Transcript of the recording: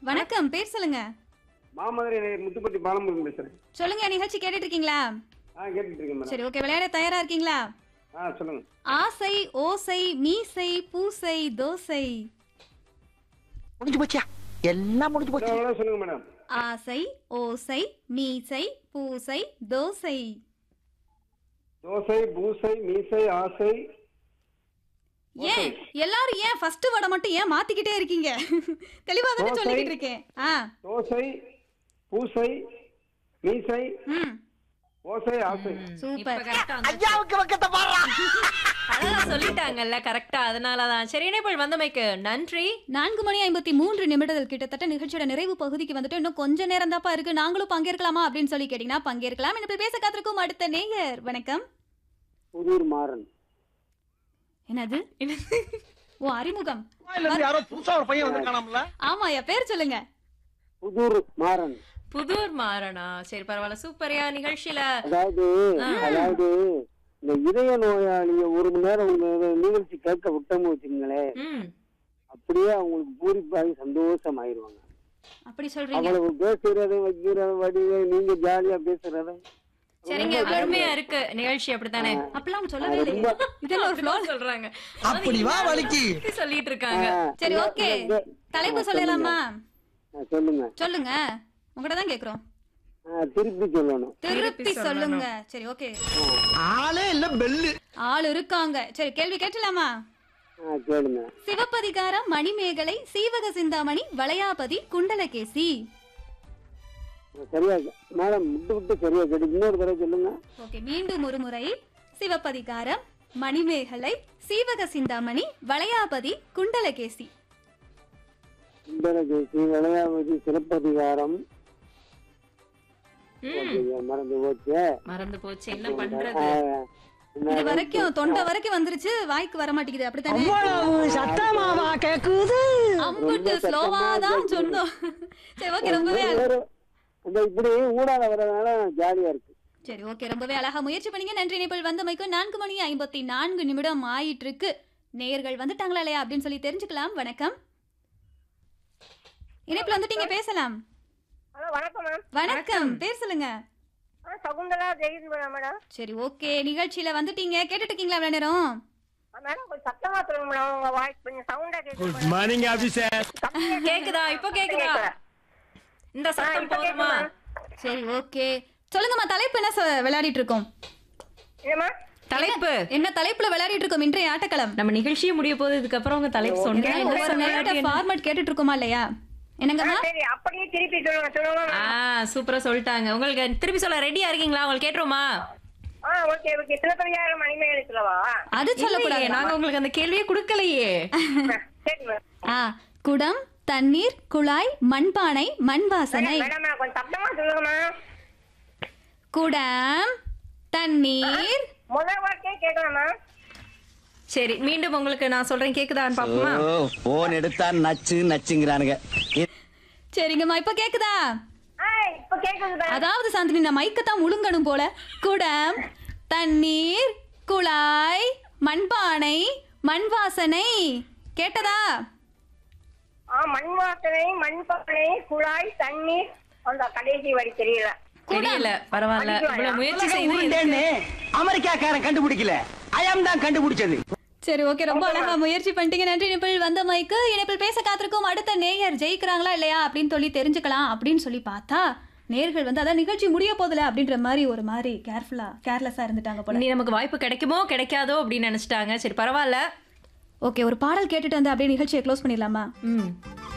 வணக்கம் பேர் சொல்லுங்க மாமதுரை முத்துப்பட்டி பாலமுருகன் பேசுறேன் சொல்லுங்க நிகழ்ச்சி கேட்டுட்டு இருக்கீங்களா ஆ கேட்டுட்டு இருக்கேன் மேடம் சரி ஓகே விளையாட தயாரா இருக்கீங்களா ஆ சொல்லுங்க ஆசை ஓசை மீசை பூசை தோசை முடிஞ்சு போச்சியா எல்லாம் முடிஞ்சு போச்சு எவ்வளோ சொல்லுங்க மேடம் ஆசை ஓசை மீசை பூசை தோசை தோசை பூசை மீசை ஆசை ஏன் எல்லாரும் ஏன் ஃபர்ஸ்ட் வடை மட்டும் ஏன் மாத்திக்கிட்டே இருக்கீங்க தெளிவா தானே தோசை. சொல்லிக்கிட்டு இருக்கேன் ஆ தோசை பூசை மீசை ம் ஓசை ஆசை இப்ப சூப்பர் correct ஆ வந்து- ஐயாவுக்கு பக்கத்தை பாடுறா அதான் சொல்லிட்டாங்கல்ல கரெக்டா அதனாலதான் சரி இணைப்பில் வந்தமைக்கு நன்றி நான்கு மணி ஐம்பத்தி மூன்று நிமிடங்கள் கிட்டத்தட்ட நிகழ்ச்சியோட நிறைவு பகுதிக்கு வந்துட்டு இன்னும் கொஞ்ச நேரம் தான்ப்பா இருக்கு நாங்களும் பங்கேற்கலாமா அப்படின்னு சொல்லி கேட்டீங்கன்னா பங்கேற்கலாம் என்ன பேச காத்திருக்கும் அடுத்த நேயர் வணக்கம் புதூர் மாறன் என்னது ஓ அறிமுகம் யாரோ புதுசா ஒரு பையன் வந்திருக்கானாம்ல ஆமாயா பேர் சொல்லுங்க புதூர் மாறன் புதூர் மாறனா சரி பரவாயில்ல சூப்பரியா நிகழ்ச்சியில அதாவது அதாவது இந்த இதய நோயாளிய ஒரு மணி நேரம் உங்க நிகழ்ச்சி கேட்க விட்டோம்னு வச்சுங்களேன் ம் அப்படியே அவங்களுக்கு பூரிப்பாகி சந்தோஷம் ஆயிருவாங்க அப்படி சொல்றீங்க அவ்வளவு பேசுறதும் வைக்கிற வடிவே நீங்க ஜாலியா பேசுறதும் சரிங்க அருமையா இருக்கு நிகழ்ச்சி அப்படித்தானே அப்பெல்லாம் சொல்லவே இல்லையே இதெல்லாம் ஒரு ஃப்ளோ சொல்றாங்க அப்படி வா வலிக்கு இப்படி சொல்லிட்டு இருக்காங்க சரி ஓகே தலைப்பு சொல்லலாமா ஆ, சொல்லுங்க சொல்லுங்க உங்ககிட்ட தான் கேக்குறோம் ஆ, திருப்பி சொல்லணும் திருப்பி சொல்லுங்க சரி ஓகே ஆளே இல்ல பெல்லு ஆள் இருக்காங்க சரி கேள்வி கேட்டலாமா ஆ, கேளுங்க சிவப்பதிகாரம் மணிமேகலை சீவக சிந்தாமணி வளையாபதி குண்டலகேசி சரியா மேடம் விட்டு விட்டு சரியா கேட்டு இன்னொரு தடவை சொல்லுங்க ஓகே மீண்டும் ஒரு முறை சிவப்பதிகாரம் மணிமேகலை சீவக சிந்தாமணி வளையாபதி குண்டலகேசி சுந்தரகேசி விளையாபதி சிறப்பதிகாரம் ம் ஓகே, மறந்து போச்சு மறந்து போச்சு என்ன ஆ, பண்றது என்ன இது வரைக்கும் தொண்டை வரைக்கும் வந்துருச்சு வாய்க்கு வர மாட்டேங்குது அப்படித்தானே அவ்வளவு சத்தமாவா கேக்குது அம்புட்டு ஸ்லோவா தான் சொன்னோம் சரி ஓகே ரொம்பவே அழ- ஒரு- இந்த இப்படி ஊடால வர்றதுனால ஜாலியா இருக்கு சரி ஓகே ரொம்பவே அழகா முயற்சி பண்ணீங்க நன்றி நிபுள் வந்தமைக்கு நான்கு மணி ஐம்பத்தி நான்கு நிமிடம் ஆயிட்டு இருக்கு நேயர்கள் வந்துட்டாங்களா இல்லையா அப்படின்னு சொல்லி தெரிஞ்சுக்கலாம் வணக்கம் இணைப்புல வந்துட்டீங்க பேசலாம் ஹலோ வணக்கம் மேம் வணக்கம் பேர் சொல்லுங்க ஆ சகுந்தலா ஜெயின் மேடம் மேடம் சரி ஓகே நிகழ்ச்சியில வந்துட்டீங்க கேட்டுட்டு இருக்கீங்களா இவ்வளவு நேரம் ஆ, மேடம் கொஞ்சம் சத்தமா சொல்லுங்க மேடம் உங்க வாய்ஸ் கொஞ்சம் சவுண்டா கேட்குது மார்னிங் ஆபீசர் கேக்குதா இப்போ கேக்குதா இந்த சத்தம் போதுமா சரி ஓகே சொல்லுங்கம்மா தலைப்பு என்ன சொ- விளையாடிட்டு இருக்கோம் என்னம்மா தலைப்பு என்ன தலைப்புல விளையாடிட்டு இருக்கோம் இன்றைய ஆட்டக்களம் நம்ம நிகழ்ச்சியே முடிய போகுது இதுக்கப்புறம் உங்க தலைப்பு சொன்னீங்க ஒவ்வொரு நேரத்தை ஃபார்மட் கேட்டுட்டு இருக்கோமா இல்லையா என்னங்கம்மா சரி அப்படியே திருப்பி சொல்லுங்க சொல்லுங்க ஆ சூப்பரா சொல்லிட்டாங்க உங்களுக்கு திருப்பி சொல்ல ரெடியா இருக்கீங்களா உங்களுக்கு கேட்டுருமா ஆ ஓகே ஓகே சிலப்பதிகாரம் மணிமேகலை சொல்லவா அது சொல்லக்கூடாது இல்லையே, நாங்க உங்களுக்கு அந்த கேள்வியே கொடுக்கலையே சரி மேம் ஆ குடம் தண்ணீர் குழாய் மண்பானை மண் வாசனை மேடம் மேடம் கொஞ்சம் சத்தமா சொல்லுங்கம்மா குடம் தண்ணீர் முதல் வார்த்தையே கேட்கலாமா சரி மீண்டும் உங்களுக்கு நான் சொல்றேன் கேக்குதான்னு பாப்போமா போன் எடுத்தா நச்சு நச்சுங்கிறானுங்க சரிங்கம்மா இப்ப கேக்குதா ஆ இப்ப கேக்குது மேம் அதாவது சாந்தினி நான் மைக்கத்தான் முழுங்கணும் போல குடம் தண்ணீர் குழாய் மண்பானை மண் வாசனை கேட்டதா ஆ மண் வாசனை மண்பானை குழாய் தண்ணீர் அந்த கடைசி வரி தெரியல தெரியல பரவாயில்ல இவ்வளவு முயற்சி செய்து உருண்டேன்னு அமெரிக்காக்காரன் கண்டுபிடிக்கல அயம் தான் கண்டுபிடிச்சது சரி ஓகே ரொம்ப அழகா முயற்சி பண்ணிட்டீங்க நன்றி இணைப்பில் வந்த மைக்கு இணைப்பில் பேச காத்திருக்கும் அடுத்த நேயர் ஜெயிக்கிறாங்களா இல்லையா அப்படின்னு சொல்லி தெரிஞ்சுக்கலாம் அப்படின்னு சொல்லி பார்த்தா நேர்கள் வந்து அதான் நிகழ்ச்சி முடிய போதில்ல அப்படின்ற மாதிரி ஒரு மாதிரி கேர்ஃபுல்லா கேர்லெஸ்ஸா இருந்துட்டாங்க போல நீ நமக்கு வாய்ப்பு கிடைக்குமோ கிடைக்காதோ அப்படின்னு நினைச்சிட்டாங்க சரி பரவாயில்ல ஓகே ஒரு பாடல் கேட்டுட்டு வந்து அப்படியே நிகழ்ச்சியை க்ளோஸ் பண்ணிடலாமா ம்